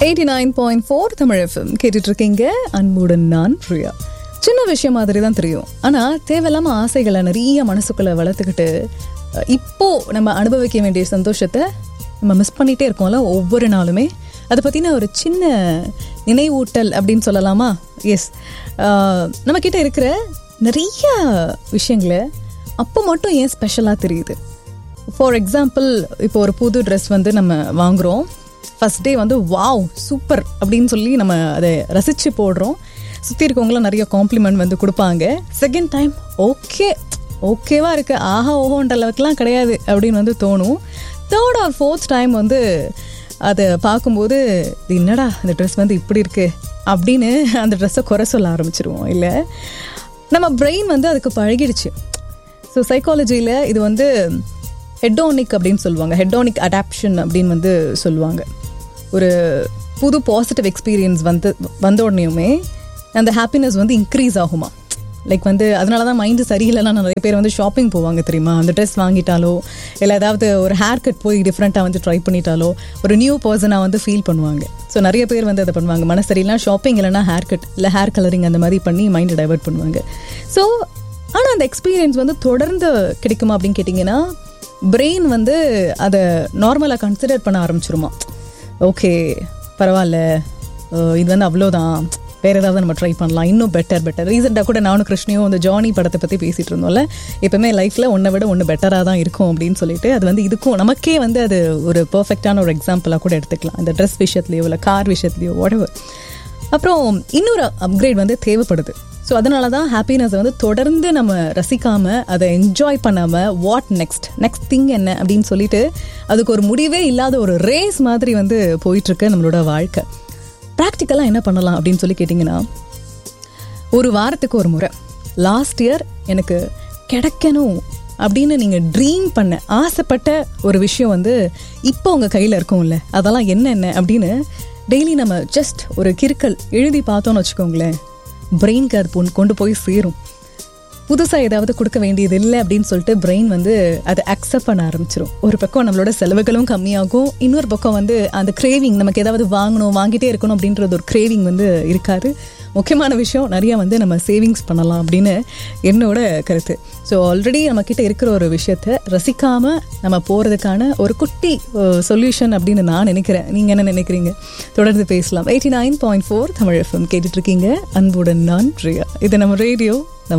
eighty nine point four Tamil FM கேட்டுட்டு இருக்கீங்க அன்புடன் நான் பிரியா சின்ன விஷயம் மாதிரி தான் தெரியும் ஆனால் தேவையில்லாம ஆசைகளை நிறைய மனசுக்குள்ள வளர்த்துக்கிட்டு அஹ், இப்போ நம்ம அனுபவிக்க வேண்டிய சந்தோஷத்தை நம்ம மிஸ் பண்ணிட்டே இருக்கோம்ல ஒவ்வொரு நாளுமே அதை பற்றின ஒரு சின்ன நினைவூட்டல் அப்படின்னு சொல்லலாமா எஸ் நம்ம கிட்ட இருக்கிற நிறைய விஷயங்களை அப்போ மட்டும் ஏன் ஸ்பெஷலாக தெரியுது ஃபார் எக்ஸாம்பிள் இப்போ ஒரு புது ட்ரெஸ் வந்து நம்ம வாங்குறோம் ஃபர்ஸ்ட் டே வந்து வாவ் சூப்பர் அப்படின்னு சொல்லி நம்ம அதை ரசித்து போடுறோம் சுற்றி இருக்கவங்களாம் நிறைய காம்ப்ளிமெண்ட் வந்து கொடுப்பாங்க செகண்ட் டைம் ஓகே ஓகேவா இருக்கு ஆஹா ஓஹோன்ற அளவுக்குலாம் கிடையாது அப்படின்னு வந்து தோணும் தேர்ட் ஆர் ஃபோர்த் டைம் வந்து அதை பார்க்கும்போது இது என்னடா இந்த ட்ரெஸ் வந்து இப்படி இருக்கு அப்படின்னு அந்த ட்ரெஸ்ஸை குறை சொல்ல ஆரம்பிச்சிருவோம் இல்லை நம்ம பிரெயின் வந்து அதுக்கு பழகிடுச்சு ஸோ சைக்காலஜியில் இது வந்து ஹெட்டோனிக் அப்படின்னு சொல்லுவாங்க ஹெட்டோனிக் அடாப்ஷன் அப்படின்னு வந்து சொல்லுவாங்க ஒரு புது பாசிட்டிவ் எக்ஸ்பீரியன்ஸ் வந்து வந்த உடனேயுமே அந்த ஹாப்பினஸ் வந்து இன்க்ரீஸ் ஆகுமா லைக் வந்து அதனால தான் மைண்டு சரியில்லைன்னா நிறைய பேர் வந்து ஷாப்பிங் போவாங்க தெரியுமா அந்த ட்ரெஸ் வாங்கிட்டாலோ இல்லை ஏதாவது ஒரு ஹேர் கட் போய் டிஃப்ரெண்ட்டாக வந்து ட்ரை பண்ணிட்டாலோ ஒரு நியூ பர்சனாக வந்து ஃபீல் பண்ணுவாங்க ஸோ நிறைய பேர் வந்து அதை பண்ணுவாங்க மனசு சரியில்லைனா ஷாப்பிங் இல்லைனா ஹேர் கட் இல்லை ஹேர் கலரிங் அந்த மாதிரி பண்ணி மைண்டை டைவர்ட் பண்ணுவாங்க ஸோ ஆனால் அந்த எக்ஸ்பீரியன்ஸ் வந்து தொடர்ந்து கிடைக்குமா அப்படின்னு கேட்டிங்கன்னா பிரெயின் வந்து அதை நார்மலாக கன்சிடர் பண்ண ஆரம்பிச்சிருமா ஓகே பரவாயில்ல அஹ் இது வந்து அவ்வளோதான் வேற ஏதாவது நம்ம ட்ரை பண்ணலாம் இன்னும் பெட்டர் பெட்டர் ரீசெண்டாக கூட நானும் கிருஷ்ணியும் அந்த ஜானி படத்தை பற்றி பேசிகிட்டு இருந்தோம்ல எப்பவுமே லைஃப்பில் ஒன்றை விட ஒன்று பெட்டராக தான் இருக்கும் அப்படின்னு சொல்லிட்டு அது வந்து இதுக்கும் நமக்கே வந்து அது ஒரு பர்ஃபெக்டான ஒரு எக்ஸாம்பிளாக கூட எடுத்துக்கலாம் இந்த ட்ரெஸ் விஷயத்துலையோ இல்லை கார் விஷயத்துலையோ whatever அப்புறம் இன்னொரு அப்கிரேட் வந்து தேவைப்படுது ஸோ அதனால தான் ஹாப்பினஸை வந்து தொடர்ந்து நம்ம ரசிக்காமல் அதை என்ஜாய் பண்ணாமல் வாட் நெக்ஸ்ட் நெக்ஸ்ட் திங் என்ன அப்படின்னு சொல்லிட்டு அதுக்கு ஒரு முடிவே இல்லாத ஒரு ரேஸ் மாதிரி வந்து போயிட்டுருக்கு நம்மளோட வாழ்க்கை ப்ராக்டிக்கலாக என்ன பண்ணலாம் அப்படின்னு சொல்லி கேட்டிங்கன்னா ஒரு வாரத்துக்கு ஒரு முறை லாஸ்ட் இயர் எனக்கு கிடைக்கணும் அப்படின்னு நீங்கள் ட்ரீம் பண்ண ஆசைப்பட்ட ஒரு விஷயம் வந்து இப்போ உங்கள் கையில் இருக்கும்ல அதெல்லாம் என்னென்ன அப்படின்னு டெய்லி நம்ம ஜஸ்ட் ஒரு கிறுக்கல் எழுதி பார்த்தோன்னு வச்சுக்கோங்களேன் பிரெயின்க்கு அது பொன் கொண்டு போய் சேரும் புதுசாக ஏதாவது கொடுக்க வேண்டியது இல்லை அப்படின்னு சொல்லிட்டு பிரெயின் வந்து அதை அக்செப்ட் பண்ண ஆரம்பிச்சிரும் ஒரு பக்கம் நம்மளோட செலவுகளும் கம்மியாகும் இன்னொரு பக்கம் வந்து அந்த கிரேவிங் நமக்கு ஏதாவது வாங்கணும் வாங்கிட்டே இருக்கணும் அப்படின்றது ஒரு கிரேவிங் வந்து இருக்காது முக்கியமான விஷயம் நிறைய வந்து நம்ம சேவிங்ஸ் பண்ணலாம் அப்படின்னு என்னோட கருத்து ஸோ ஆல்ரெடி நம்ம கிட்ட இருக்கிற ஒரு விஷயத்த ரசிக்காம நம்ம போகிறதுக்கான ஒரு குட்டி சொல்யூஷன் அப்படின்னு நான் நினைக்கிறேன் நீங்கள் என்ன நினைக்கிறீங்க தொடர்ந்து பேசலாம் eighty nine point four Tamil FM கேட்டுட்டு இருக்கீங்க அன்புடன் நான் பிரியா இது நம்ம ரேடியோ